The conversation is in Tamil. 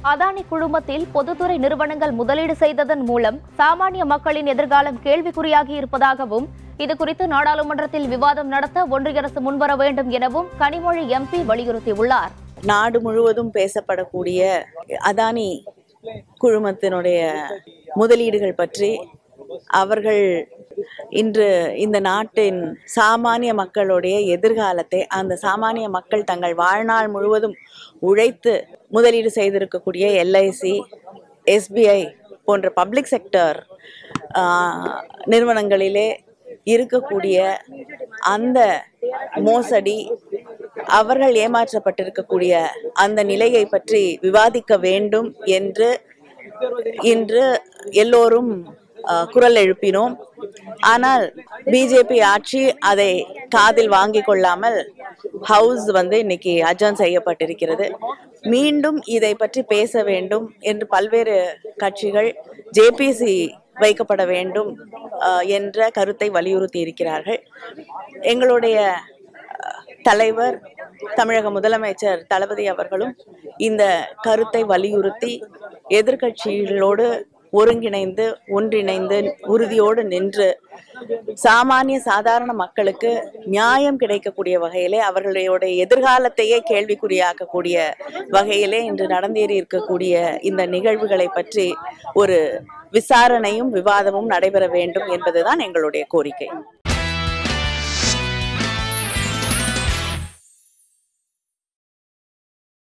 அதானி குழுமத்தில் பொதுத்துறை நிறுவனங்கள் முதலீடு செய்ததன் மூலம் சாமானிய மக்களின் எதிர்காலம் கேள்விக்குறியாகி இருப்பதாகவும் இதுகுறித்து நாடாளுமன்றத்தில் விவாதம் நடத்த ஒன்றிய அரசு முன்வர வேண்டும் எனவும் கனிமொழி எம்பி வலியுறுத்தியுள்ளார் நாடு முழுவதும் பேசப்படக்கூடிய அதானி குழுமத்தினுடைய முதலீடுகள் பற்றி அவர்கள் இன்று இந்த நாட்டின் சாமானிய மக்களுடைய எதிர்காலத்தை அந்த சாமானிய மக்கள் தங்கள் வாழ்நாள் முழுவதும் உழைத்து முதலீடு செய்திருக்கக்கூடிய எல்ஐசி எஸ்பிஐ போன்ற பப்ளிக் செக்டர் நிறுவனங்களிலே இருக்கக்கூடிய அந்த மோசடி அவர்கள் ஏமாற்றப்பட்டிருக்கக்கூடிய அந்த நிலையை பற்றி விவாதிக்க வேண்டும் என்று இன்று எல்லோரும் அஹ், குரல் எழுப்பினோம் ஆனால் பிஜேபி ஆட்சி அதை காதில் வாங்கிக் கொள்ளாமல் ஹவுஸ் வந்து இன்னைக்கு அஜான் செய்யப்பட்டிருக்கிறது மீண்டும் இதை பற்றி பேச வேண்டும் என்று பல்வேறு கட்சிகள் ஜேபிசி வைக்கப்பட வேண்டும் அஹ், என்ற கருத்தை வலியுறுத்தி இருக்கிறார்கள் எங்களுடைய அஹ், தலைவர் தமிழக முதலமைச்சர் தளபதி அவர்களும் இந்த கருத்தை வலியுறுத்தி எதிர்க்கட்சிகளோடு ஒருங்கிணைந்து ஒன்றிணைந்து உறுதியோடு நின்று சாமானிய சாதாரண மக்களுக்கு நியாயம் கிடைக்கக்கூடிய வகையிலே அவர்களுடைய எதிர்காலத்தையே கேள்விக்குறியாக்கக்கூடிய வகையிலே இன்று நடந்தேறி இருக்கக்கூடிய இந்த நிகழ்வுகளை பற்றி ஒரு விசாரணையும் விவாதமும் நடைபெற வேண்டும் என்பதுதான் எங்களுடைய கோரிக்கை